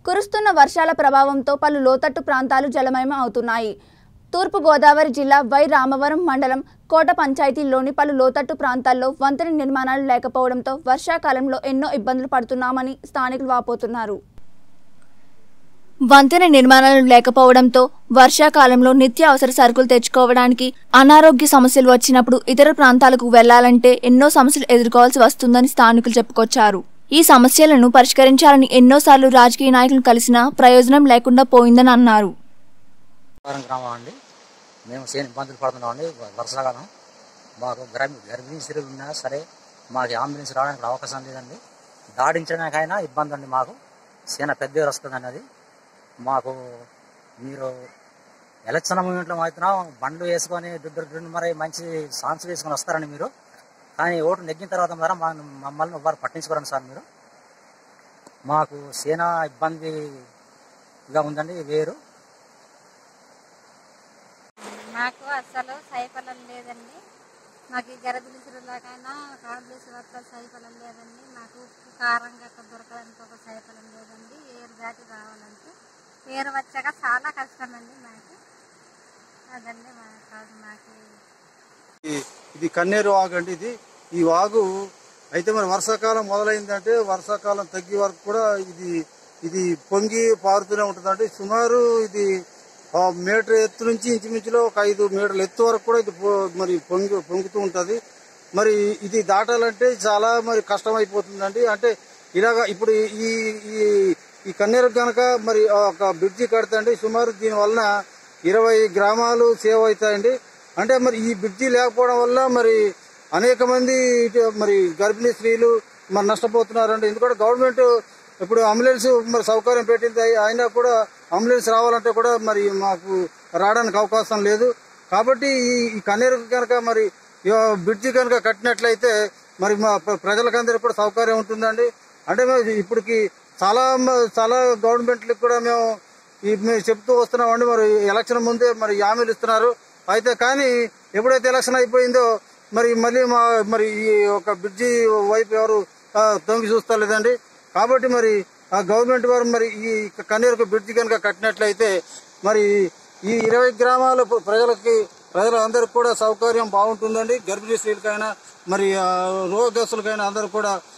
కురుస్తున్న వర్షాల ప్రభావంతో పలు లోతట్టు ప్రాంతాలు జలమయం అవుతున్నాయి తూర్పు గోదావరి జిల్లా వై రామవరం మండలం కోట పంచాయతీలోని పలు లోతట్టు ప్రాంతాల్లో వంతెన నిర్మాణాలు లేకపోవడంతో వర్షాకాలంలో ఎన్నో ఇబ్బందులు పడుతున్నామని స్థానికులు వాపోతున్నారు వంతెన నిర్మాణాలు లేకపోవడంతో వర్షాకాలంలో నిత్యావసర సరుకులు తెచ్చుకోవడానికి అనారోగ్య సమస్యలు వచ్చినప్పుడు ఇతర ప్రాంతాలకు వెళ్లాలంటే ఎన్నో సమస్యలు ఎదుర్కోవాల్సి వస్తుందని స్థానికులు చెప్పుకొచ్చారు ఈ సమస్యలను పరిష్కరించాలని ఎన్నోసార్లు రాజకీయ నాయకులను కలిసినా ప్రయోజనం లేకుండా పోయిందని అన్నారు వారం గ్రామం అండి మేము సేమ్ ఇబ్బందులు పడుతున్నాం అండి వర్షాకాలం మాకు గర్భి గర్భిణీ స్త్రీలు ఉన్నా సరే మాకు అంబులెన్స్ రావడానికి అవకాశం లేదండి దాడించడానికైనా ఇబ్బంది అండి మాకు సేన పెద్ద వస్తుందండి అది మాకు మీరు ఎలక్షన్ మూమెంట్లో మాత్రం బండ్లు వేసుకొని దుడ్డు దుడ్డు మరి మంచి సాంగ్స్ వేసుకొని వస్తారండి మీరు కానీ ఓటు నెగ్గిన తర్వాత మరి మా మమ్మల్ని ఎవ్వరు పట్టించుకోరండి సార్ మీరు మాకు సేన ఇబ్బందిగా ఉందండి వేరు మాకు అసలు సైఫలం లేదండి మాకు ఈ గరబిలి సిరులాకైనా కాంబులేసి వల్ల సైఫలం లేదండి మాకు ఉప్పు కారం గట్ట దొరకడానికి ఒక సైఫలం లేదండి ఏరు దాటి రావాలంటే ఏరు వచ్చాక చాలా కష్టమండి మాకు అదండి మా కాదు మాకు ఈ- ఇది కన్నేరు వాగు అండి ఇది ఈ వాగు అయితే మరి వర్షాకాలం మొదలైందంటే వర్షాకాలం తగ్గే వరకు కూడా ఇది ఇది పొంగి పారుతూనే ఉంటుందండి సుమారు ఇది ఆ మీటర్ ఎత్తు నుంచి ఇంచుమించులో ఒక ఐదు మీటర్ల ఎత్తు వరకు కూడా ఇది పొ- మరి పొంగి పొంగుతూ ఉంటది మరి ఇది దాటాలంటే చాలా మరి కష్టం అయిపోతుందండి అంటే ఇలాగా ఇప్పుడు ఈ ఈ ఈ కన్నేరు కనుక మరి ఒక బ్రిడ్జి కడతండి సుమారు దీని వలన ఇరవై గ్రామాలు సేవ్ అవుతాయండి అంటే మరి ఈ బ్రిడ్జి లేకపోవడం వల్ల మరి అనేక మంది ఇటు మరి గర్భిణీ స్త్రీలు మరి నష్టపోతున్నారండి ఎందుకంటే గవర్నమెంట్ ఇప్పుడు అంబులెన్స్ మరి సౌకర్యం పెట్టింది అయి- అయినా కూడా అంబులెన్స్ రావాలంటే కూడా మరి మాకు రావడానికి అవకాశం లేదు కాబట్టి ఈ ఈ కన్నీరు కనుక మరి ఈ బ్రిడ్జి కనుక కట్టినట్లయితే మరి మా ప్ర- ప్రజలకందరికీ కూడా సౌకర్యం ఉంటుందండి అంటే మరి ఇప్పటికి చాలా మ- చాలా గవర్నమెంట్లకు కూడా మేము ఈ మేము చెప్తూ వస్తున్నామండి మరి ఎలక్షన్ ముందే మరి హామీలు ఇస్తున్నారు అయితే కానీ ఎప్పుడైతే ఎలక్షన్ అయిపోయిందో మరి మళ్ళీ మా మరి ఈ ఒక బ్రిడ్జి వైపు ఎవరు ఆ, తొంగి చూస్తలేదండి కాబట్టి మరి ఆ గవర్నమెంట్ వారు మరి ఈ కన్నీరుకు బ్రిడ్జి కనుక కట్టినట్లయితే మరి ఈ ఇరవై గ్రామాల ప్ర- ప్రజలకి ప్రజలందరికీ కూడా సౌకర్యం బాగుంటుందండి గర్భిణీ స్త్రీలకైనా మరి ఆ, రోగస్తులకైనా అందరూ కూడా